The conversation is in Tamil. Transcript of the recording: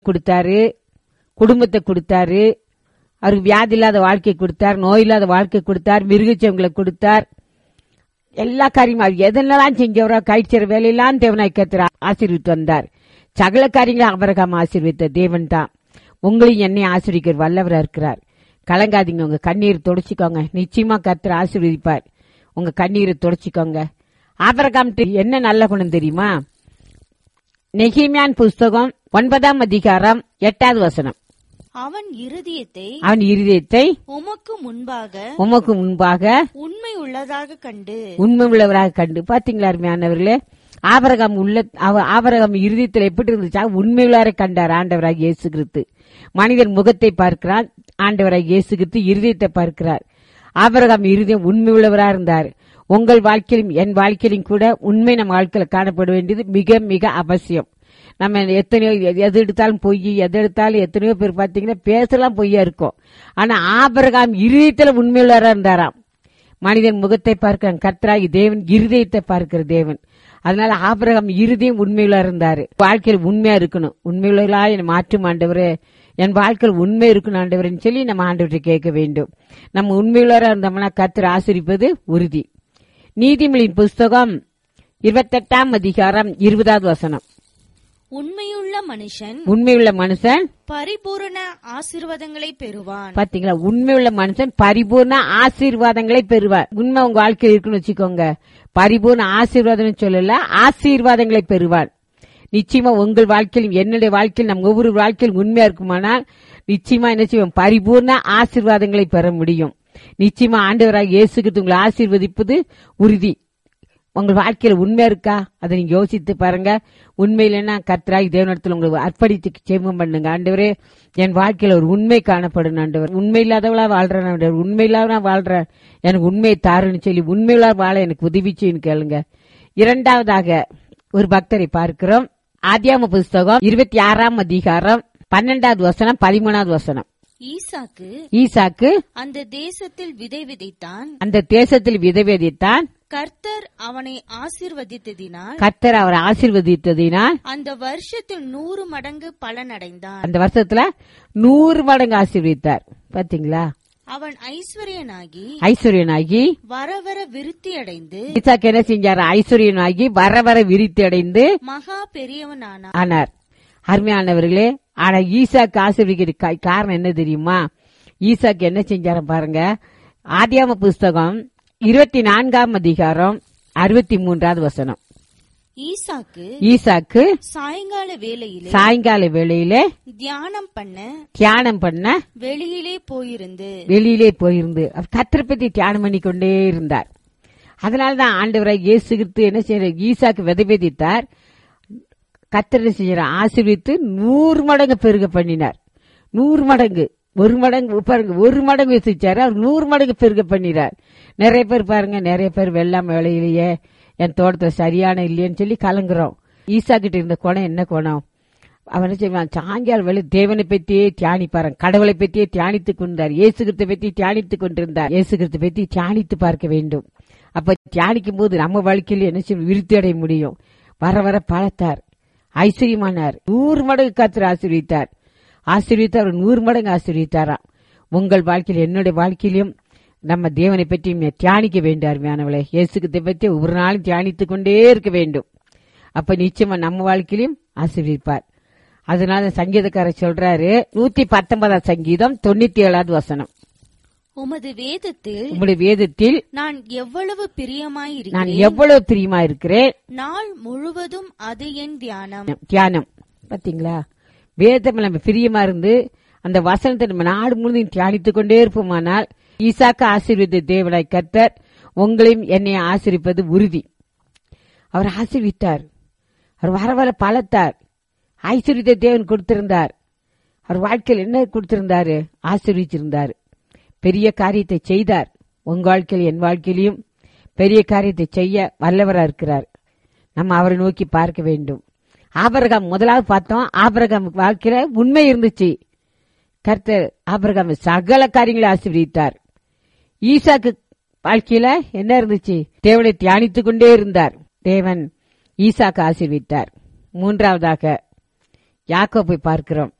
கொடுத்தாரு குடும்பத்தை கொடுத்தாரு அவருக்கு வியாதி இல்லாத வாழ்க்கை கொடுத்தார் நோய் இல்லாத வாழ்க்கை கொடுத்தார் மிருகச்சவங்களை கொடுத்தார் எல்லா காரியமும் அவர் எதெல்லாம் செஞ்சவரோ கைச்சற வேலையெல்லாம் தேவனாய் கத்திர ஆசீர்வித்து வந்தார் சகல காரியங்களும் அபரகாம் ஆசீர்வித்த தேவன் தான் உங்களையும் என்னை ஆசீர்விக்கிற வல்லவரா இருக்கிறார் கலங்காதீங்க உங்க கண்ணீர் தொடச்சிக்கோங்க நிச்சயமா கத்திர ஆசீர்வதிப்பார் உங்க கண்ணீரை தொடச்சிக்கோங்க ஆபரகாம் என்ன நல்ல குணம் தெரியுமா நெகிமியான் புஸ்தகம் ஒன்பதாம் அதிகாரம் எட்டாவது வசனம் அவன் இருதயத்தை அவன் இருதயத்தை உமக்கு முன்பாக உமக்கு முன்பாக உண்மை உள்ளதாக கண்டு உண்மை உள்ளவராக கண்டு பாத்தீங்களா அருமையானவர்களே ஆபரகம் உள்ள அவ- ஆபரகம் இருதயத்தில் எப்படி இருந்துச்சா உண்மை உள்ளவரை கண்டார் ஆண்டவராக இயேசு கிறிஸ்து மனிதன் முகத்தை பார்க்கிறான் ஆண்டவராக இயேசு கிறிஸ்து இருதயத்தை பார்க்கிறார் ஆபரகம் இருதயம் உண்மை உள்ளவரா இருந்தார் உங்கள் வாழ்க்கையிலும் என் வாழ்க்கையிலும் கூட உண்மை நம்ம வாழ்க்கையில காணப்பட வேண்டியது மிக மிக அவசியம் நம்ம எத்தனையோ எது எது எடுத்தாலும் பொய் எது எடுத்தாலும் எத்தனையோ பேர் பாத்தீங்கன்னா பேசலாம் பொய்யா இருக்கும் ஆனா ஆபரகாம் இருதயத்துல உண்மையுள்ளவரா இருந்தாராம் மனிதன் முகத்தை பார்க்கிறான் கர்த்தராகி தேவன் இருதயத்தை பார்க்கிற தேவன் அதனால ஆபிரகாம் இருதயம் உண்மையுள்ள இருந்தாரு வாழ்க்கையில் உண்மையா இருக்கணும் உண்மையுள்ளா என்னை மாற்றும் ஆண்டவரே என் வாழ்க்கையில் உண்மை இருக்கணும் ஆண்டவரேன்னு சொல்லி நம்ம ஆண்டவர்கிட்ட கேட்க வேண்டும் நம்ம உண்மையுள்ளவரா இருந்தோம்னா கர்த்தர் ஆசிரிப்பது உறுதி நீதிமொழியின் புஸ்தகம் இருபத்தெட்டாம் அதிகாரம் இருபதாவது வசனம் உண்மையுள்ள மனுஷன் உண்மையுள்ள மனுஷன் பரிபூரண ஆசீர்வாதங்களை பெறுவான் பாத்தீங்களா உண்மையுள்ள மனுஷன் பரிபூர்ண ஆசீர்வாதங்களை பெறுவார் உண்மை உங்க வாழ்க்கையில் இருக்குன்னு வச்சுக்கோங்க பரிபூர்ண ஆசீர்வாதம் சொல்லல ஆசீர்வாதங்களை பெறுவார் நிச்சயமா உங்கள் வாழ்க்கையிலும் என்னுடைய வாழ்க்கையில் நம் ஒவ்வொரு வாழ்க்கையில் உண்மையா இருக்குமானால் நிச்சயமா என்ன செய்வோம் பரிபூர்ண ஆசீர்வாதங்களை பெற முடியும் நிச்சயமா ஆண்டவராக இயேசுக்கு உங்களை ஆசீர்வதிப்பது உறுதி உங்கள் வாழ்க்கையில உண்மை இருக்கா அதை நீங்க யோசித்து பாருங்க உண்மையிலன்னா கர்த்தராகி தேவனிடத்தில் உங்களுக்கு அர்ப்பணித்து சேமம் பண்ணுங்க ஆண்டவரே என் வாழ்க்கையில ஒரு உண்மை காணப்படும் ஆண்டவர் உண்மை இல்லாதவளா வாழ்றேன் ஆண்டவர் உண்மை இல்லாதவனா வாழ்றேன் எனக்கு உண்மை தாருன்னு சொல்லி உண்மையுள்ள வாழ எனக்கு உதவிச்சுன்னு கேளுங்க இரண்டாவதாக ஒரு பக்தரை பார்க்கிறோம் ஆதியாம புஸ்தகம் இருபத்தி ஆறாம் அதிகாரம் பன்னெண்டாவது வசனம் பதிமூணாவது வசனம் ஈசாக்கு ஈசாக்கு அந்த தேசத்தில் விதை விதைத்தான் அந்த தேசத்தில் விதவேதித்தான் கர்த்தர் அவனை ஆசீர்வதித்ததினால் கர்த்தர் அவரை ஆசீர்வதித்ததினால் அந்த வருஷத்தில் நூறு மடங்கு பலனடைந்தான் அந்த வருஷத்துல நூறு மடங்கு ஆசீர்வதித்தார் பாத்தீங்களா அவன் ஐஸ்வர்யனாகி ஐஸ்வர்யனாகி வர வர விருத்தி அடைந்து ஈசாக்கு என்ன செஞ்சார் ஐஸ்வர்யனாகி வர வர விரித்து அடைந்து மகா பெரியவனானான் ஆனார் அருமையானவர்களே ஆனா ஈசாக்கு ஆசீர்வதிக்கிற கா- காரணம் என்ன தெரியுமா ஈசாக்கு என்ன செஞ்சார பாருங்க ஆதியாம புஸ்தகம் இருபத்தி நான்காம் அதிகாரம் அறுபத்தி மூன்றாவது வசனம் ஈசாக்கு ஈசாக்கு சாயங்கால வேளையிலே சாயங்கால வேளையில தியானம் பண்ண தியானம் பண்ண வெளியிலே போயிருந்து வெளியிலே போயிருந்து அவர் கத்தரை பத்தி தியானம் பண்ணி கொண்டே இருந்தார் அதனாலதான் ஆண்டவராய் இயேசு கிறிஸ்து என்ன செய்யற ஈசாக்கு விதைவிதித்தார் கத்தரை செய்யற ஆசீர்வித்து நூறு மடங்கு பெருக பண்ணினார் நூறு மடங்கு ஒரு மடங்கு பாருங்க ஒரு மடங்கு வசிச்சாரு அவர் நூறு மடங்கு பெருக பண்ணினார் நிறைய பேர் பாருங்க நிறைய பேர் வெள்ளாம வேலையிலேயே என் தோட்டத்துல சரியான இல்லையேன்னு சொல்லி கலங்குறோம் ஈசா கிட்ட இருந்த குணம் என்ன குணம் அவன் என்ன செய்வான் சாயங்காலம் வேலை தேவனை பற்றியே தியானிப்பாரான் கடவுளை பற்றியே தியானித்துக் கொண்டார் இயேசு கிறிஸ்தை பற்றி தியானித்துக் கொண்டிருந்தார் இயேசு கிறிஸ்தை பற்றி தியானித்து பார்க்க வேண்டும் அப்ப தியானிக்கும் போது நம்ம வாழ்க்கையில் என்ன செய்யும் விருத்தி அடைய முடியும் வர வர பழத்தார் ஐஸ்வர்யமானார் நூறு மடங்கு காத்திர ஆசீர்வித்தார் ஆசீர்வித்து அவர் நூறு மடங்கு ஆசீர்வித்தாராம் உங்கள் வாழ்க்கையில் என்னுடைய வாழ்க்கையிலும் நம்ம தேவனை பற்றி நீ தியானிக்க வேண்டும் அருமையானவளே இயேசுக்கு பற்றி ஒவ்வொரு நாளும் தியானித்துக் கொண்டே இருக்க வேண்டும் அப்ப நிச்சயமா நம்ம வாழ்க்கையிலும் ஆசீர்விப்பார் அதனால சங்கீதக்காரர் சொல்றாரு நூத்தி பத்தொன்பதாம் சங்கீதம் தொண்ணூத்தி ஏழாவது வசனம் உமது வேதத்தில் உங்களுடைய வேதத்தில் நான் எவ்வளவு நான் பிரியமாயிருக்கிறேன் எவ்வளவு பிரியமா இருக்கிறேன் நாள் முழுவதும் அது என் தியானம் தியானம் பாத்தீங்களா வேதம் நம்ம பிரியமா இருந்து அந்த வசனத்தை நம்ம நாடு முழுதும் தியானித்துக் கொண்டே இருப்போமானால் ஈசாக்கு ஆசீர்வித்த தேவனாய் கர்த்தர் உங்களையும் என்னை ஆசீர்விப்பது உறுதி அவர் ஆசீர்வித்தார் அவர் வர வர பலத்தார் ஐஸ்வர்யத்தை தேவன் கொடுத்திருந்தார் அவர் வாழ்க்கையில் என்ன கொடுத்திருந்தாரு ஆசீர்விச்சிருந்தார் பெரிய காரியத்தை செய்தார் உங்க வாழ்க்கையில் என் வாழ்க்கையிலும் பெரிய காரியத்தை செய்ய வல்லவரா இருக்கிறார் நம்ம அவரை நோக்கி பார்க்க வேண்டும் ஆபரகாம் முதலாவது பார்த்தோம் ஆபரகாம் வாழ்க்கையில உண்மை இருந்துச்சு கர்த்தர் ஆபரகாம் சகல காரியங்களை ஆசீர்வதித்தார் ஈசாக்கு வாழ்க்கையில என்ன இருந்துச்சு தேவனை தியானித்துக் கொண்டே இருந்தார் தேவன் ஈசாக்கு ஆசீர்வித்தார் மூன்றாவதாக யாக்கோப்பை பார்க்கிறோம்